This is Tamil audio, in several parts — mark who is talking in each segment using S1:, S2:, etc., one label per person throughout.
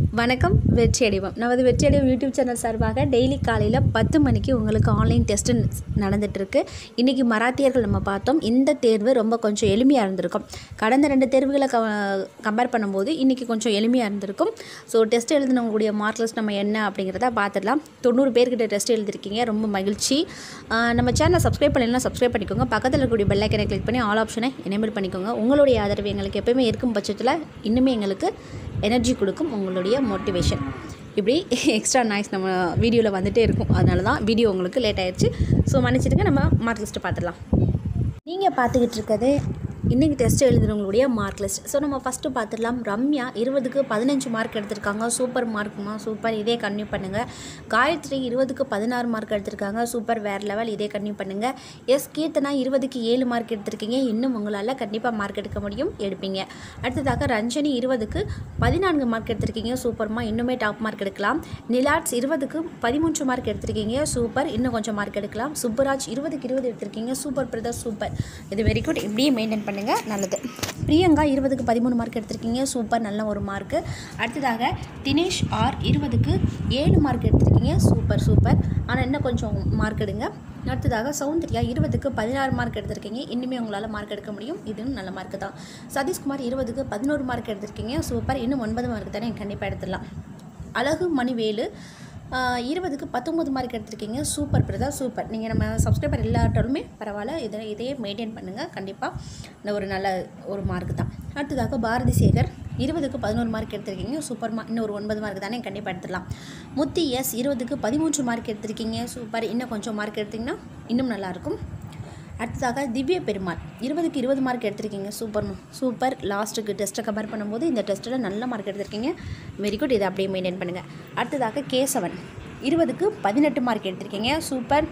S1: வணக்கம் வெற்றி அடிவம் நமது வெற்றி அடிவம் யூடியூப் சேனல் சார்பாக டெய்லி காலையில் பத்து மணிக்கு உங்களுக்கு ஆன்லைன் டெஸ்ட்டு நடந்துகிட்ருக்கு இன்றைக்கி மராத்தியர்கள் நம்ம பார்த்தோம் இந்த தேர்வு ரொம்ப கொஞ்சம் எளிமையாக இருந்திருக்கும் கடந்த ரெண்டு தேர்வுகளை க கம்பேர் பண்ணும்போது இன்றைக்கி கொஞ்சம் எளிமையாக இருந்திருக்கும் ஸோ டெஸ்ட் எழுதினவங்களுடைய மார்க் லிஸ்ட் நம்ம என்ன அப்படிங்கிறத பார்த்துடலாம் தொண்ணூறு பேர்கிட்ட டெஸ்ட் எழுதிருக்கீங்க ரொம்ப மகிழ்ச்சி ஆஹ் நம்ம சேனலை சப்ஸ்கிரைப் பண்ணலாம் சப்ஸ்கிரைப் பண்ணிக்கோங்க பக்கத்தில் இருக்கக்கூடிய பெல் ஐக்கனை கிளிக் பண்ணி ஆல் ஆப்ஷனை எனேபிள் பண்ணிக்கோங்க உங்களுடைய ஆதரவு எங்களுக்கு எப்பயுமே இருக்கும் பட்சத்தில் இன்னுமே எங்களுக்கு எனர்ஜி கொடுக்கும் உங்களுடைய மோட்டிவேஷன் இப்படி எக்ஸ்ட்ரா நாய்ஸ் நம்ம வீடியோவில் வந்துகிட்டே இருக்கும் அதனால தான் வீடியோ உங்களுக்கு லேட் ஆயிடுச்சு ஸோ மன்னிச்சிடுங்க நம்ம மார்க் லிஸ்ட்டு பார்த்துடலாம் நீங்கள் பார்த்துக்கிட்டு இருக்கிறது இன்றைக்கி டெஸ்ட் எழுதுனவங்களுடைய மார்க் லிஸ்ட் ஸோ நம்ம ஃபஸ்ட்டு பார்த்துடலாம் ரம்யா இருபதுக்கு பதினஞ்சு மார்க் எடுத்திருக்காங்க சூப்பர் மார்க்குமா சூப்பர் இதே கன்டினியூ பண்ணுங்கள் காயத்ரி இருபதுக்கு பதினாறு மார்க் எடுத்திருக்காங்க சூப்பர் வேறு லெவல் இதே கன்டினியூ பண்ணுங்கள் எஸ் கீர்த்தனா இருபதுக்கு ஏழு மார்க் எடுத்திருக்கீங்க இன்னும் உங்களால் கண்டிப்பாக மார்க் எடுக்க முடியும் எடுப்பீங்க அடுத்ததாக ரஞ்சனி இருபதுக்கு பதினான்கு மார்க் எடுத்திருக்கீங்க சூப்பர்மா இன்னுமே டாப் மார்க் எடுக்கலாம் நிலாட்ஸ் இருபதுக்கு பதிமூன்று மார்க் எடுத்திருக்கீங்க சூப்பர் இன்னும் கொஞ்சம் மார்க் எடுக்கலாம் சுப்பராஜ் இருபதுக்கு இருபது எடுத்திருக்கீங்க சூப்பர் பிரதர் சூப்பர் இது வெரி குட் இப்படியே மெயின்டைன் பண்ணுங்கள் நல்லது பிரியங்கா இருபதுக்கு பதிமூணு மார்க் எடுத்திருக்கீங்க சூப்பர் நல்ல ஒரு மார்க்கு அடுத்ததாக தினேஷ் ஆர் இருபதுக்கு ஏழு மார்க் எடுத்திருக்கீங்க சூப்பர் சூப்பர் ஆனால் இன்னும் கொஞ்சம் மார்க் எடுங்க அடுத்ததாக சௌந்தர்யா இருபதுக்கு பதினாறு மார்க் எடுத்திருக்கீங்க இன்னுமே உங்களால் மார்க் எடுக்க முடியும் இதுவும் நல்ல மார்க்கு தான் சதீஷ்குமார் இருபதுக்கு பதினோரு மார்க் எடுத்திருக்கீங்க சூப்பர் இன்னும் ஒன்பது மார்க் தானே கண்டிப்பாக எடுத்துடலாம் அழகு மணிவேலு ஆஹ், இருபதுக்கு பத்தொம்பது மார்க் எடுத்திருக்கீங்க சூப்பர் பிரதா சூப்பர் நீங்கள் நம்ம சப்ஸ்கிரைபர் இல்லாட்டாலுமே பரவாயில்ல இதை இதையே மெயின்டைன் பண்ணுங்கள் கண்டிப்பாக இந்த ஒரு நல்ல ஒரு மார்க் தான் அடுத்ததாக பாரதி சேகர் இருபதுக்கு பதினோரு மார்க் எடுத்திருக்கீங்க சூப்பர் மா இன்னும் ஒரு ஒன்பது மார்க் தானே கண்டிப்பாக எடுத்துடலாம் முத்தி எஸ் இருபதுக்கு பதிமூன்று மார்க் எடுத்திருக்கீங்க சூப்பர் இன்னும் கொஞ்சம் மார்க் எடுத்திங்கன்னா இன்னும் நல்லாயிருக்கும் அடுத்ததாக திவ்ய பெருமாள் இருபதுக்கு இருபது மார்க் எடுத்திருக்கீங்க சூப்பர் சூப்பர் லாஸ்ட்டுக்கு டெஸ்ட்டை கம்பேர் பண்ணும்போது இந்த டெஸ்ட்டில் நல்ல மார்க் எடுத்திருக்கீங்க வெரி குட் இதை அப்படியே மெயின்டைன் பண்ணுங்கள் அடுத்ததாக கேசவன் இருபதுக்கு பதினெட்டு மார்க் எடுத்திருக்கீங்க சூப்பர்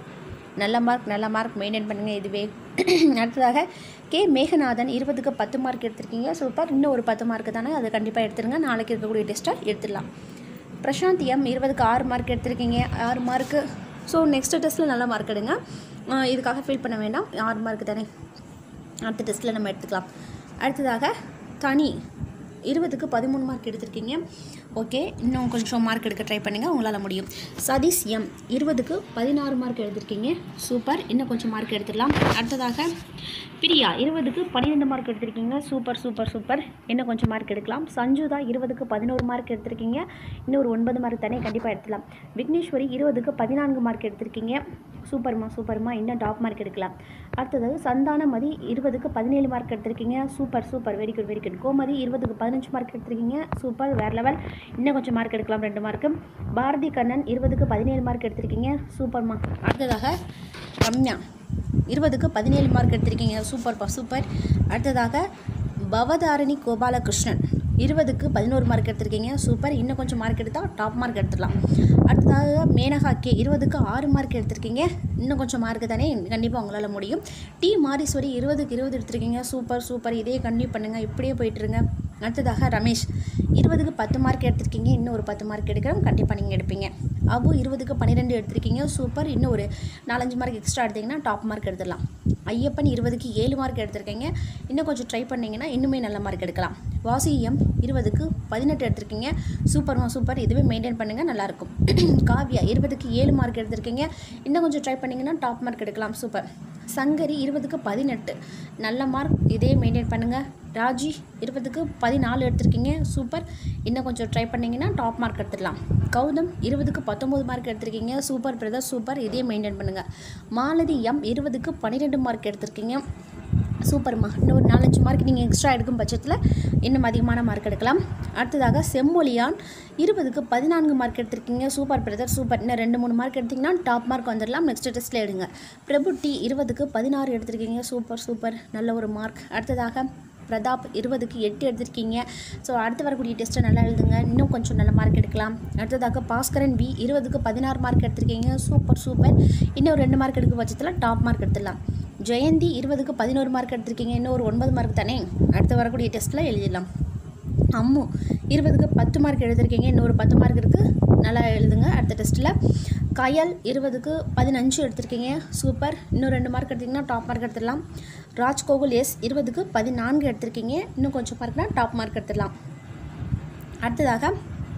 S1: நல்ல மார்க் நல்ல மார்க் மெயின்டைன் பண்ணுங்கள் இதுவே அடுத்ததாக கே மேகநாதன் இருபதுக்கு பத்து மார்க் எடுத்திருக்கீங்க சூப்பர் இன்னும் ஒரு பத்து மார்க் தானே அதை கண்டிப்பாக எடுத்துருங்க நாளைக்கு இருக்கக்கூடிய டெஸ்ட்டை எடுத்துடலாம் பிரசாந்த் எம் இருபதுக்கு ஆறு மார்க் எடுத்திருக்கீங்க ஆறு மார்க்கு ஸோ நெக்ஸ்ட் டெஸ்ட்டில் நல்ல மார்க் எடுங்க ஆஹ் இதுக்காக ஃபீல் பண்ண வேண்டாம் ஆறு மார்க் தானே அடுத்த டெஸ்ட்டில் நம்ம எடுத்துக்கலாம் அடுத்ததாக தனி இருபதுக்கு பதிமூணு மார்க் எடுத்திருக்கீங்க ஓகே இன்னும் கொஞ்சம் மார்க் எடுக்க ட்ரை பண்ணுங்கள் உங்களால் முடியும் சதீஷ் எம் இருபதுக்கு பதினாறு மார்க் எடுத்திருக்கீங்க சூப்பர் இன்னும் கொஞ்சம் மார்க் எடுத்துடலாம் அடுத்ததாக பிரியா இருபதுக்கு பன்னிரெண்டு மார்க் எடுத்திருக்கீங்க சூப்பர் சூப்பர் சூப்பர் இன்னும் கொஞ்சம் மார்க் எடுக்கலாம் சஞ்சுதா இருபதுக்கு பதினோரு மார்க் எடுத்திருக்கீங்க இன்னும் ஒரு ஒன்பது மார்க் தானே கண்டிப்பாக எடுத்துடலாம் விக்னேஸ்வரி இருபதுக்கு பதினான்கு மார்க் எடுத்திருக்கீங்க சூப்பர்மா சூப்பர்மா இன்னும் டாப் மார்க் எடுக்கலாம் அடுத்தது சந்தானமதி இருபதுக்கு பதினேழு மார்க் எடுத்திருக்கீங்க super super very good very good Gomathi இருபதுக்கு பதினஞ்சு மார்க் எடுத்திருக்கீங்க சூப்பர் வேறு லெவல் இன்னும் கொஞ்சம் மார்க் எடுக்கலாம் ரெண்டு மார்க்கு பாரதி கண்ணன் இருபதுக்கு பதினேழு மார்க் எடுத்திருக்கீங்க சூப்பர்மா அடுத்ததாக ரம்யா இருபதுக்கு பதினேழு மார்க் எடுத்திருக்கீங்க சூப்பர்ப்பா சூப்பர் அடுத்ததாக பவதாரணி கோபாலகிருஷ்ணன் இருபதுக்கு பதினோரு மார்க் எடுத்திருக்கீங்க சூப்பர் இன்னும் கொஞ்சம் மார்க் எடுத்தால் டாப் மார்க் எடுத்துடலாம் அடுத்ததாக மேனகா கே இருபதுக்கு ஆறு மார்க் எடுத்திருக்கீங்க இன்னும் கொஞ்சம் மார்க் தானே கண்டிப்பாக உங்களால் முடியும் டி மாரீஸ்வரி இருபதுக்கு இருபது எடுத்திருக்கீங்க சூப்பர் சூப்பர் இதே கண்டினியூ பண்ணுங்கள் இப்படியே போயிட்டுருங்க அடுத்ததாக ரமேஷ் இருபதுக்கு பத்து மார்க் எடுத்திருக்கீங்க இன்னும் ஒரு பத்து மார்க் எடுக்கிறோம் கண்டிப்பாக நீங்கள் எடுப்பீங்க அபு இருபதுக்கு பன்னிரெண்டு எடுத்திருக்கீங்க சூப்பர் இன்னும் ஒரு நாலஞ்சு மார்க் எக்ஸ்ட்ரா எடுத்தீங்கன்னா டாப் மார்க் எடுத்துடலாம் ஐயப்பன் இருபதுக்கு ஏழு மார்க் எடுத்திருக்கீங்க இன்னும் கொஞ்சம் ட்ரை பண்ணிங்கன்னா இன்னுமே நல்ல மார்க் எடுக்கலாம் வாசியம் இருபதுக்கு பதினெட்டு எடுத்திருக்கீங்க சூப்பர்மா சூப்பர் இதுவே மெயின்டைன் பண்ணுங்கள் நல்லாயிருக்கும் காவ்யா இருபதுக்கு ஏழு மார்க் எடுத்திருக்கீங்க இன்னும் கொஞ்சம் ட்ரை பண்ணிங்கன்னா டாப் மார்க் எடுக்கலாம் சூப்பர் சங்கரி இருபதுக்கு பதினெட்டு நல்ல மார்க் இதே மெயின்டைன் பண்ணுங்கள் ராஜி இருபதுக்கு பதினாலு எடுத்திருக்கீங்க சூப்பர் இன்னும் கொஞ்சம் ட்ரை பண்ணிங்கன்னா டாப் மார்க் எடுத்துடலாம் கௌதம் இருபதுக்கு பத்தொம்போது மார்க் எடுத்திருக்கீங்க சூப்பர் பிரதர் சூப்பர் இதே மெயின்டைன் பண்ணுங்கள் மாலதி எம் இருபதுக்கு பன்னிரெண்டு மார்க் எடுத்திருக்கீங்க சூப்பர்மா இன்னும் ஒரு நாலஞ்சு மார்க் நீங்கள் எக்ஸ்ட்ரா எடுக்கும் பட்சத்தில் இன்னும் அதிகமான மார்க் எடுக்கலாம் அடுத்ததாக செம்மொழியான் இருபதுக்கு பதினான்கு மார்க் எடுத்திருக்கீங்க சூப்பர் பிரதர் சூப்பர் இன்னும் ரெண்டு மூணு மார்க் எடுத்திங்கன்னா டாப் மார்க் வந்துடலாம் நெக்ஸ்ட் டெஸ்ட்டில் எடுங்க பிரபு டி இருபதுக்கு பதினாறு எடுத்திருக்கீங்க சூப்பர் சூப்பர் நல்ல ஒரு மார்க் அடுத்ததாக பிரதாப் இருபதுக்கு எட்டு எடுத்திருக்கீங்க ஸோ அடுத்து வரக்கூடிய டெஸ்ட்டை நல்லா எழுதுங்க இன்னும் கொஞ்சம் நல்ல மார்க் எடுக்கலாம் அடுத்ததாக பாஸ்கரன் வி இருபதுக்கு பதினாறு மார்க் எடுத்திருக்கீங்க சூப்பர் சூப்பர் இன்னும் ஒரு ரெண்டு மார்க் எடுக்கும் பட்சத்தில் டாப் மார்க் எடுத்துடலாம் ஜெயந்தி இருபதுக்கு பதினோரு மார்க் எடுத்திருக்கீங்க இன்னும் ஒரு ஒன்பது மார்க் தானே அடுத்து வரக்கூடிய டெஸ்ட்டில் எழுதிடலாம் அம்மு இருபதுக்கு பத்து மார்க் எழுதிருக்கீங்க இன்னொரு பத்து மார்க் இருக்குது நல்லா எழுதுங்க அடுத்த டெஸ்ட்டில் கயல் இருபதுக்கு பதினஞ்சு எடுத்திருக்கீங்க சூப்பர் இன்னும் ரெண்டு மார்க் எடுத்திங்கன்னா டாப் மார்க் எடுத்துடலாம் ராஜ் கோகுல் எஸ் இருபதுக்கு பதினான்கு எடுத்திருக்கீங்க இன்னும் கொஞ்சம் மார்க்னா டாப் மார்க் எடுத்துடலாம் அடுத்ததாக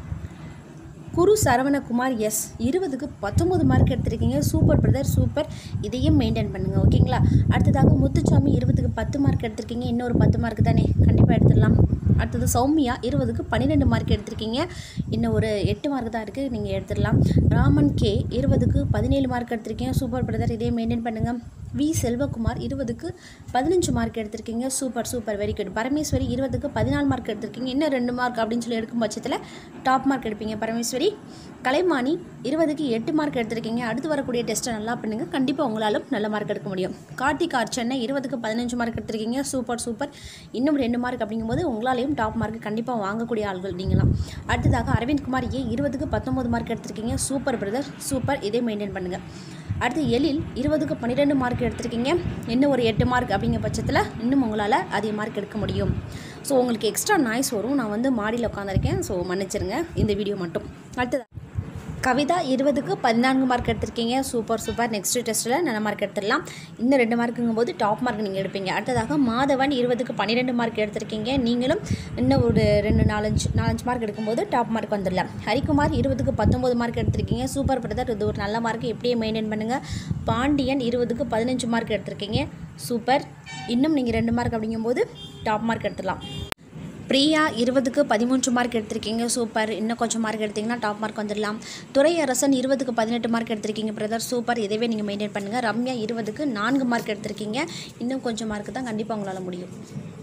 S1: குரு சரவணகுமார் எஸ் இருபதுக்கு பத்தொம்பது மார்க் எடுத்திருக்கீங்க சூப்பர் பிரதர் சூப்பர் இதையும் மெயின்டைன் பண்ணுங்கள் ஓகேங்களா அடுத்ததாக முத்துச்சாமி இருபதுக்கு பத்து மார்க் எடுத்திருக்கீங்க இன்னொரு பத்து மார்க் தானே கண்டிப்பாக எடுத்துடலாம் அடுத்தது சௌமியா இருபதுக்கு பன்னிரெண்டு மார்க் எடுத்திருக்கீங்க இன்னும் ஒரு எட்டு மார்க் தான் இருக்குது நீங்கள் எடுத்துடலாம் ராமன் கே இருபதுக்கு பதினேழு மார்க் எடுத்திருக்கீங்க சூப்பர் பிரதர் இதே மெயின்டைன் பண்ணுங்கள் வி செல்வகுமார் இருபதுக்கு பதினஞ்சு மார்க் எடுத்திருக்கீங்க super super very good Parameswari இருபதுக்கு பதினாலு மார்க் எடுத்திருக்கீங்க இன்னும் ரெண்டு மார்க் அப்படின்னு சொல்லி எடுக்கும் பட்சத்தில் டாப் மார்க் எடுப்பீங்க பரமேஸ்வரி கலைமானி இருபதுக்கு எட்டு மார்க் எடுத்திருக்கீங்க அடுத்து வரக்கூடிய டெஸ்ட்டை நல்லா பண்ணுங்கள் கண்டிப்பாக உங்களாலும் நல்ல மார்க் எடுக்க முடியும் கார்த்திக் ஆர் சென்னை இருபதுக்கு பதினஞ்சு மார்க் எடுத்திருக்கீங்க சூப்பர் சூப்பர் இன்னும் ரெண்டு மார்க் அப்படிங்கும்போது உங்களாலையும் டாப் மார்க் கண்டிப்பாக வாங்கக்கூடிய ஆள்கள் நீங்களாம் அடுத்ததாக அரவிந்த் குமார் ஏ இருபதுக்கு பத்தொம்பது மார்க் எடுத்திருக்கீங்க சூப்பர் பிரதர் சூப்பர் இதே மெயின்டைன் பண்ணுங்கள் அடுத்து எழில் இருபதுக்கு பன்னிரெண்டு மார்க் எடுத்திருக்கீங்க இன்னும் ஒரு எட்டு மார்க் அப்படிங்கிற பட்சத்தில் இன்னும் உங்களால் அதிக மார்க் எடுக்க முடியும் ஸோ உங்களுக்கு எக்ஸ்ட்ரா நாய்ஸ் வரும் நான் வந்து மாடியில் உட்காந்துருக்கேன் ஸோ மன்னிச்சிருங்க இந்த வீடியோ மட்டும் அடுத்தது கவிதா இருபதுக்கு பதினான்கு மார்க் எடுத்திருக்கீங்க சூப்பர் சூப்பர் நெக்ஸ்ட் டெஸ்ட்டில் நல்ல மார்க் எடுத்துடலாம் இன்னும் ரெண்டு மார்க்குங்கும் போது டாப் மார்க் நீங்கள் எடுப்பீங்க அடுத்ததாக மாதவன் இருபதுக்கு பன்னிரெண்டு மார்க் எடுத்திருக்கீங்க நீங்களும் இன்னும் ஒரு ரெண்டு நாலஞ்சு நாலஞ்சு மார்க் எடுக்கும்போது டாப் மார்க் வந்துடலாம் ஹரிக்குமார் இருபதுக்கு பத்தொம்பது மார்க் எடுத்திருக்கீங்க சூப்பர் பிரதர் இது ஒரு நல்ல மார்க் எப்படியே மெயின்டைன் பண்ணுங்கள் பாண்டியன் இருபதுக்கு பதினஞ்சு மார்க் எடுத்திருக்கீங்க சூப்பர் இன்னும் நீங்கள் ரெண்டு மார்க் அப்படிங்கும்போது டாப் மார்க் எடுத்துடலாம் பிரியா இருபதுக்கு பதிமூன்று மார்க் எடுத்திருக்கீங்க சூப்பர் இன்னும் கொஞ்சம் மார்க் எடுத்தீங்கன்னா டாப் மார்க் வந்துடலாம் துறை அரசன் இருபதுக்கு பதினெட்டு மார்க் எடுத்திருக்கீங்க பிரதர் சூப்பர் இதவே நீங்கள் மெயின்டைன் பண்ணுங்கள் ரம்யா இருபதுக்கு நான்கு மார்க் எடுத்திருக்கீங்க இன்னும் கொஞ்சம் மார்க் தான் கண்டிப்பாக உங்களால் முடியும்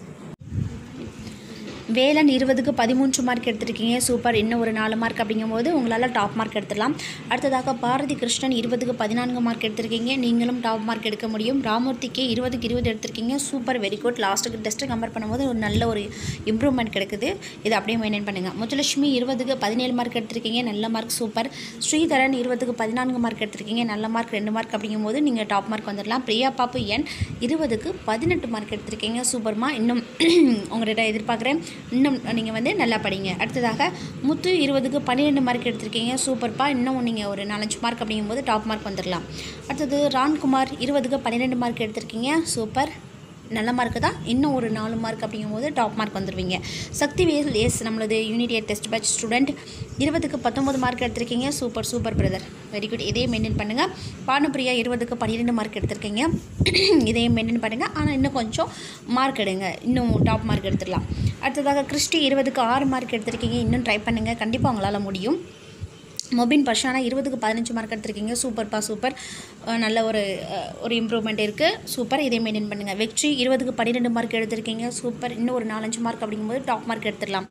S1: வேலன் இருபதுக்கு பதிமூன்று மார்க் எடுத்திருக்கீங்க சூப்பர் இன்னும் ஒரு நாலு மார்க் அப்படிங்கும்போது உங்களால் டாப் மார்க் எடுத்துடலாம் அடுத்ததாக பாரதி கிருஷ்ணன் இருபதுக்கு பதினான்கு மார்க் எடுத்திருக்கீங்க நீங்களும் டாப் மார்க் எடுக்க முடியும் ராமூர்த்திக்கு இருபதுக்கு இருபது எடுத்திருக்கீங்க சூப்பர் வெரி குட் லாஸ்ட்டுக்கு டெஸ்ட்டு கம்பேர் பண்ணும்போது ஒரு நல்ல ஒரு இம்ப்ரூவ்மெண்ட் கிடைக்குது இதை அப்படியே மெயின்டைன் பண்ணுங்கள் முத்துலட்சுமி இருபதுக்கு பதினேழு மார்க் எடுத்திருக்கீங்க நல்ல மார்க் சூப்பர் ஸ்ரீதரன் இருபதுக்கு பதினான்கு மார்க் எடுத்திருக்கீங்க நல்ல மார்க் ரெண்டு மார்க் அப்படிங்கும்போது நீங்கள் டாப் மார்க் வந்துடலாம் பிரியா பாப்பு என் இருபதுக்கு பதினெட்டு மார்க் எடுத்திருக்கீங்க சூப்பர்மா இன்னும் உங்கள்கிட்ட எதிர்பார்க்குறேன் இன்னும் நீங்கள் வந்து நல்லா படிங்க அடுத்ததாக முத்து இருபதுக்கு பன்னிரெண்டு மார்க் எடுத்திருக்கீங்க சூப்பர்ப்பா இன்னும் நீங்கள் ஒரு நாலஞ்சு மார்க் அப்படிங்கும்போது டாப் மார்க் வந்துடலாம் அடுத்தது ரான்குமார் இருபதுக்கு பன்னிரெண்டு மார்க் எடுத்திருக்கீங்க சூப்பர் நல்ல மார்க்கு தான் இன்னும் ஒரு நாலு மார்க் அப்படிங்கும்போது டாப் மார்க் வந்துடுவீங்க சக்திவேல் எஸ் நம்மளது unit eight test batch student இருபதுக்கு பத்தொம்பது மார்க் எடுத்திருக்கீங்க super super brother very good இதே மெயின்டைன் பண்ணுங்கள் பானுப்பிரியா இருபதுக்கு பன்னிரெண்டு மார்க் எடுத்திருக்கீங்க இதையும் மெயின்டைன் பண்ணுங்கள் ஆனால் இன்னும் கொஞ்சம் மார்க் எடுங்க இன்னும் டாப் மார்க் எடுத்துடலாம் அடுத்ததாக கிறிஸ்டி இருபதுக்கு ஆறு மார்க் எடுத்திருக்கீங்க இன்னும் ட்ரை பண்ணுங்கள் கண்டிப்பாக உங்களால் முடியும் மொபின் பர்ஷானா இருபதுக்கு பதினஞ்சு மார்க் எடுத்திருக்கீங்க சூப்பர்ப்பா சூப்பர் அஹ் நல்ல ஒரு அஹ், ஒரு இம்ப்ரூவ்மெண்ட் இருக்குது சூப்பர் இதே மெயின்டைன் பண்ணுங்கள் வெற்றி இருபதுக்கு பன்னிரெண்டு மார்க் எடுத்திருக்கீங்க சூப்பர் இன்னும் ஒரு நாலஞ்சு மார்க் அப்படிங்கும்போது டாப் மார்க் எடுத்துடலாம்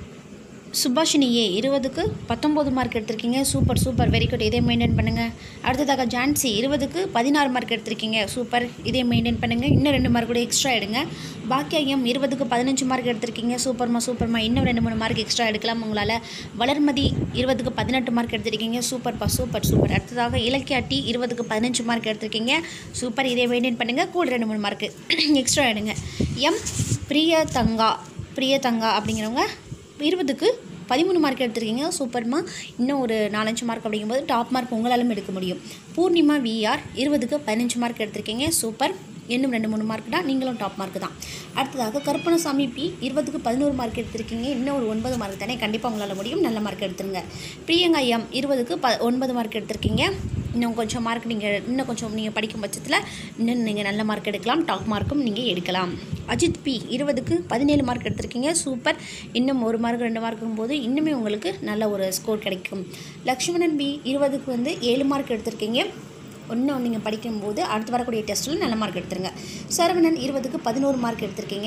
S1: சுபாஷினி ஏ இருபதுக்கு பத்தொம்போது மார்க் எடுத்திருக்கீங்க சூப்பர் சூப்பர் வெரி குட் இதே மெயின்டைன் பண்ணுங்கள் அடுத்ததாக ஜான்சி இருபதுக்கு பதினாறு மார்க் எடுத்திருக்கீங்க சூப்பர் இதே மெயின்டைன் பண்ணுங்கள் இன்னும் ரெண்டு மார்க் கூட எக்ஸ்ட்ரா எடுங்க பாக்கியம் இருபதுக்கு பதினஞ்சு மார்க் எடுத்திருக்கீங்க சூப்பர்மா சூப்பர்மா இன்னும் ரெண்டு மூணு மார்க் எக்ஸ்ட்ரா எடுக்கலாம் உங்களால் வளர்மதி இருபதுக்கு பதினெட்டு மார்க் எடுத்திருக்கீங்க சூப்பர்ப்பா சூப்பர் சூப்பர் அடுத்ததாக இலக்கியா டி இருபதுக்கு பதினஞ்சு மார்க் எடுத்திருக்கீங்க சூப்பர் இதே மெயின்டைன் பண்ணுங்கள் கூட ரெண்டு மூணு மார்க்கு எக்ஸ்ட்ரா எடுங்க எம் பிரிய தங்கா பிரிய தங்கா அப்படிங்கிறவங்க இருபதுக்கு பதிமூணு மார்க் எடுத்திருக்கீங்க சூப்பர்மா இன்னும் ஒரு நாலஞ்சு மார்க் அப்படிங்கும்போது டாப் மார்க் உங்களாலும் எடுக்க முடியும் பூர்ணிமா விஆர் இருபதுக்கு பதினஞ்சு மார்க் எடுத்திருக்கீங்க சூப்பர் இன்னும் ரெண்டு மூணு மார்க் தான் நீங்களும் டாப் மார்க் தான் அடுத்ததாக கருப்பணசாமி பி இருபதுக்கு பதினோரு மார்க் எடுத்திருக்கீங்க இன்னும் ஒரு ஒன்பது மார்க் தானே கண்டிப்பாக உங்களால் முடியும் நல்ல மார்க் எடுத்துருங்க பிரியங்கா எம் இருபதுக்கு ப ஒன்பது மார்க் எடுத்திருக்கீங்க இன்னும் கொஞ்சம் மார்க் நீங்கள் இன்னும் கொஞ்சம் நீங்கள் படிக்கும் பட்சத்தில் இன்னும் நீங்கள் நல்ல மார்க் எடுக்கலாம் டாப் மார்க்கும் நீங்கள் எடுக்கலாம் அஜித் பி இருபதுக்கு பதினேழு மார்க் எடுத்திருக்கீங்க சூப்பர் இன்னும் ஒரு மார்க் ரெண்டு மார்க்கும் போது இன்னுமே உங்களுக்கு நல்ல ஒரு ஸ்கோர் கிடைக்கும் லக்ஷ்மணன் பி இருபதுக்கு வந்து ஏழு மார்க் எடுத்திருக்கீங்க இன்னும் நீங்கள் படிக்கும்போது அடுத்து வரக்கூடிய டெஸ்ட்டில் நல்ல மார்க் எடுத்துருங்க சரவணன் இருபதுக்கு பதினோரு மார்க் எடுத்திருக்கீங்க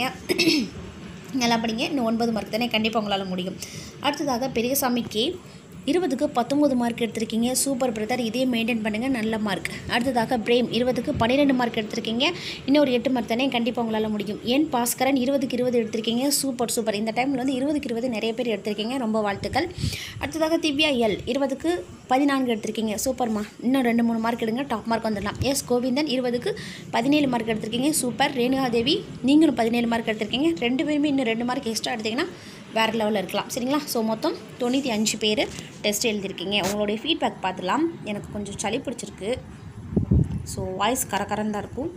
S1: நல்லா படிங்க இன்னும் ஒன்பது மார்க் தானே கண்டிப்பாக உங்களால் முடியும் அடுத்ததாக பெரியசாமி கே இருபதுக்கு பத்தொம்பது மார்க் எடுத்திருக்கீங்க சூப்பர் பிரதர் இதே மெயின்டைன் பண்ணுங்கள் நல்ல மார்க் அடுத்ததாக பிரேம் இருபதுக்கு பன்னிரெண்டு மார்க் எடுத்திருக்கீங்க இன்னும் ஒரு எட்டு மார்க் தானே கண்டிப்பாக உங்களால் முடியும் என் பாஸ்கரன் இருபதுக்கு இருபது எடுத்திருக்கீங்க சூப்பர் சூப்பர் இந்த டைமில் வந்து இருபதுக்கு இருபது நிறைய பேர் எடுத்திருக்கீங்க ரொம்ப வாழ்த்துக்கள் அடுத்ததாக திவ்யா எல் இருபதுக்கு பதினான்கு எடுத்திருக்கீங்க சூப்பர்மா இன்னும் ரெண்டு மூணு மார்க் எடுங்க டாப் மார்க் வந்துடலாம் எஸ் கோவிந்தன் இருபதுக்கு பதினேழு மார்க் எடுத்திருக்கீங்க சூப்பர் ரேணுகா தேவி நீங்களும் பதினேழு மார்க் எடுத்திருக்கீங்க ரெண்டு பேருமே இன்னும் ரெண்டு மார்க் எக்ஸ்ட்ரா எடுத்தீங்கன்னா வேறு லெவலில் இருக்கலாம் சரிங்களா ஸோ மொத்தம் தொண்ணூற்றி அஞ்சு பேர் டெஸ்ட் எழுதியிருக்கீங்க உங்களுடைய ஃபீட்பேக் பார்த்துலாம் எனக்கு கொஞ்சம் சளி பிடிச்சிருக்கு ஸோ வாய்ஸ் கரகரன்னு தான் இருக்கும்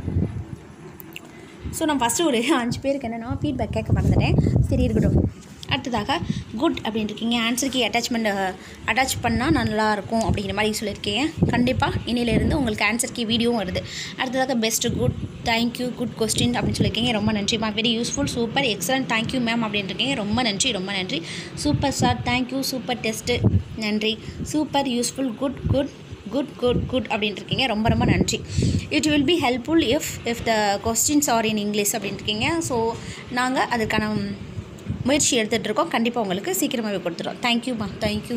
S1: ஸோ நான் ஃபஸ்ட்டு ஒரு அஞ்சு பேருக்கு என்னென்னா ஃபீட்பேக் கேட்க மறந்துட்டேன் சரி இருக்கட்டும் அடுத்ததாக குட் அப்படின்னு இருக்கீங்க ஆன்சருக்கு அட்டாச்மெண்ட் அட்டாச் பண்ணால் நல்லாயிருக்கும் அப்படிங்கிற மாதிரி சொல்லியிருக்கீங்க கண்டிப்பாக இன்னிலேருந்து உங்களுக்கு ஆன்சருக்கு வீடியோவும் வருது அடுத்ததாக best good thank you good question அப்படின்னு சொல்லியிருக்கீங்க ரொம்ப நன்றிம்மா very useful super excellent thank you ma'am அப்படின்னு இருக்கீங்க ரொம்ப நன்றி ரொம்ப நன்றி super sir thank you super test நன்றி super useful good good good good good அப்படின்ட்டு இருக்கீங்க ரொம்ப ரொம்ப நன்றி it will be helpful if if the questions are in English அப்படின்ட்டு இருக்கீங்க ஸோ நாங்கள் அதுக்கான முயற்சி எடுத்துகிட்டு இருக்கோம் கண்டிப்பாக உங்களுக்கு சீக்கிரமாகவே கொடுத்துருவோம் தேங்க்யூம்மா தேங்க்யூ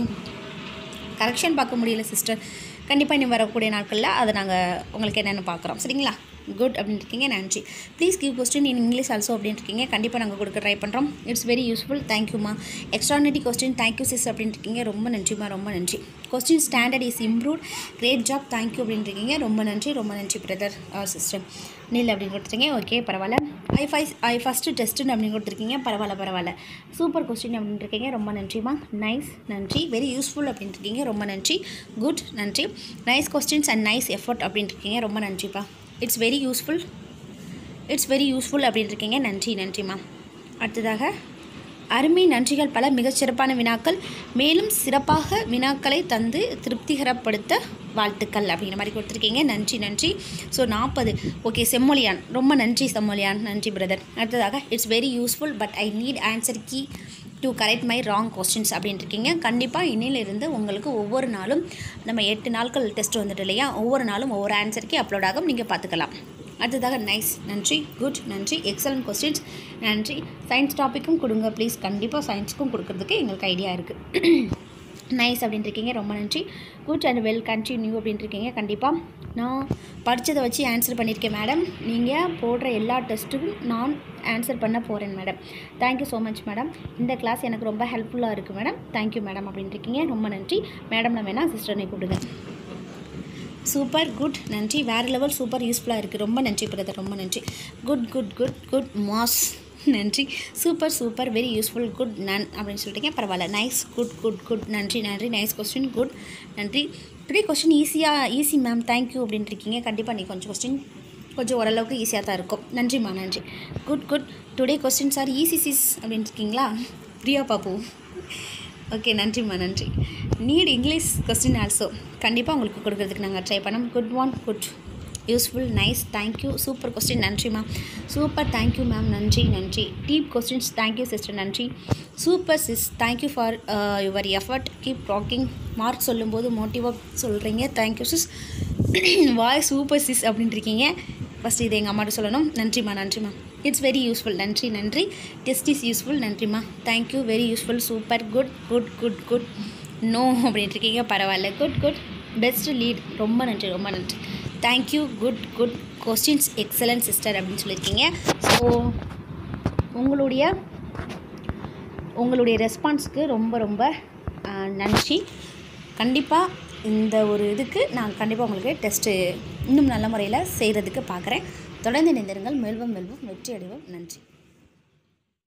S1: கரெக்ஷன் பார்க்க முடியல சிஸ்டர் கண்டிப்பாக இனி வரக்கூடிய நாட்களில் அதை நாங்கள் உங்களுக்கு என்னென்னு பார்க்குறோம் சரிங்களா குட் அப்படின்னு இருக்கீங்க நன்றி please give question in English also அப்படின்னு இருக்கீங்க கண்டிப்பாக நாங்கள் கொடுக்க ட்ரை பண்ணுறோம் இட்ஸ் வெரி யூஸ்ஃபுல் தேங்க்யூமா எக்ஸ்ட்ரானிட்டி கொஸ்டின் தேங்க்யூ சிஸ் அப்படின்னு இருக்கீங்க ரொம்ப நன்றிம்மா ரொம்ப நன்றி question standard is improved great job thank you அப்படின்னு இருக்கீங்க ரொம்ப நன்றி ரொம்ப நன்றி பிரதர் சிஸ்டர் நீல் அப்படின்னு கொடுத்துருக்கீங்க ஓகே பரவாயில்ல ஐ ஃபை ஐ ஃபஸ்ட்டு டெஸ்ட்டுன்னு அப்படின்னு கொடுத்துருக்கீங்க பரவாயில்ல பரவாயில்ல சூப்பர் கொஸ்டின் அப்படின்னு இருக்கீங்க ரொம்ப நன்றிம்மா நைஸ் நன்றி வெரி யூஸ்ஃபுல் அப்படின்னு இருக்கீங்க ரொம்ப நன்றி குட் நன்றி nice questions and nice effort அப்படின்னு இருக்கீங்க ரொம்ப நன்றிப்பா it's very useful it's very useful அப்படின்னு இருக்கீங்க நன்றி நன்றிம்மா அடுத்ததாக அருமை நன்றிகள் பல மிகச்சிறப்பான வினாக்கள் மேலும் சிறப்பாக வினாக்களை தந்து திருப்திகரப்படுத்த வாழ்த்துக்கள் அப்படிங்கிற மாதிரி கொடுத்துருக்கீங்க நன்றி நன்றி ஸோ நாற்பது ஓகே செம்மொழியான் ரொம்ப நன்றி செம்மொழியான் நன்றி பிரதர் அடுத்ததாக it's very useful but I need answer key to correct my wrong questions அப்படின்னு இருக்கீங்க கண்டிப்பாக இன்னிலிருந்து உங்களுக்கு ஒவ்வொரு நாளும் நம்ம எட்டு நாட்கள் டெஸ்ட் வந்துட்டு இல்லையா ஒவ்வொரு நாளும் ஒவ்வொரு ஆன்சருக்கு அப்லோட் ஆகும் நீங்கள் பார்த்துக்கலாம் அடுத்ததாக நைஸ் நன்றி குட் நன்றி எக்ஸலண்ட் கொஸ்டின்ஸ் நன்றி சயின்ஸ் டாப்பிக்கும் கொடுங்க ப்ளீஸ் கண்டிப்பாக சயின்ஸுக்கும் கொடுக்கறதுக்கு எங்களுக்கு ஐடியா இருக்குது நைஸ் அப்படின்ட்டு இருக்கீங்க ரொம்ப நன்றி குட் அண்ட் வெல் கண்டினியூ அப்படின்ட்டு இருக்கீங்க கண்டிப்பாக நான் படித்ததை வச்சு ஆன்சர் பண்ணியிருக்கேன் மேடம் நீங்கள் போடுற எல்லா டெஸ்ட்டுக்கும் நான் ஆன்சர் பண்ண போகிறேன் madam thank you so much madam இந்த கிளாஸ் எனக்கு ரொம்ப ஹெல்ப்ஃபுல்லாக இருக்குது மேடம் தேங்க்யூ மேடம் அப்படின்ட்டு இருக்கீங்க ரொம்ப நன்றி மேடம் நான் வேணால் சிஸ்டர்னை கூப்பிடுங்க சூப்பர் குட் நன்றி வேறு லெவல் சூப்பர் யூஸ்ஃபுல்லாக இருக்குது ரொம்ப நன்றி பிரதர் ரொம்ப நன்றி good good good good mass நன்றி super super very useful good நன் அப்படின்னு சொல்லிட்டீங்க பரவாயில்ல நைஸ் குட் குட் குட் நன்றி நன்றி நைஸ் கொஸ்டின் குட் நன்றி டுடே கொஸ்டின் ஈஸியாக ஈஸி மேம் தேங்க்யூ அப்படின்ட்டு இருக்கீங்க கண்டிப்பாக நீ கொஞ்சம் கொஸ்டின் கொஞ்சம் ஓரளவுக்கு ஈஸியாக தான் இருக்கும் நன்றிம்மா நன்றி good good today questions are easy sis அப்படின்னு இருக்கீங்களா பிரியா பாப்பு ஓகே நன்றிம்மா நன்றி நீட் இங்கிலீஷ் கொஸ்டின் ஆல்சோ கண்டிப்பாக உங்களுக்கு கொடுக்கறதுக்கு நாங்கள் ட்ரை பண்ணோம் good one good useful nice thank you super question நன்றிம்மா சூப்பர் தேங்க்யூ மேம் நன்றி நன்றி டீப் கொஸ்டின்ஸ் தேங்க்யூ சிஸ்டர் நன்றி super sis thank you for your effort keep talking mark சொல்லும்போது மோட்டிவாக சொல்கிறீங்க தேங்க்யூ சிஸ் வாய் சூப்பர் சிஸ் அப்படின்ட்டு இருக்கீங்க ஃபஸ்ட் இது எங்கள் அம்மாட்ட சொல்லணும் நன்றிம்மா நன்றிம்மா இட்ஸ் வெரி யூஸ்ஃபுல் நன்றி நன்றி டெஸ்ட் இஸ் யூஸ்ஃபுல் நன்றிம்மா thank you very useful super good good good good no அப்படின்ட்டு இருக்கீங்க பரவாயில்ல குட் குட் பெஸ்ட் லீட் ரொம்ப நன்றி ரொம்ப நன்றி thank you good good questions excellent sister அப்படின்னு சொல்லியிருக்கீங்க ஸோ உங்களுடைய உங்களுடைய ரெஸ்பான்ஸ்க்கு ரொம்ப ரொம்ப ஆஹ், நன்றி கண்டிப்பாக இந்த ஒரு இதுக்கு நான் கண்டிப்பாக உங்களுக்கு டெஸ்ட்டு இன்னும் நல்ல முறையில் செய்கிறதுக்கு பார்க்குறேன் தொடர்ந்து இணைந்திருங்கள் மெல்வம் மெல்வம் வெற்றி அடைவோம் நன்றி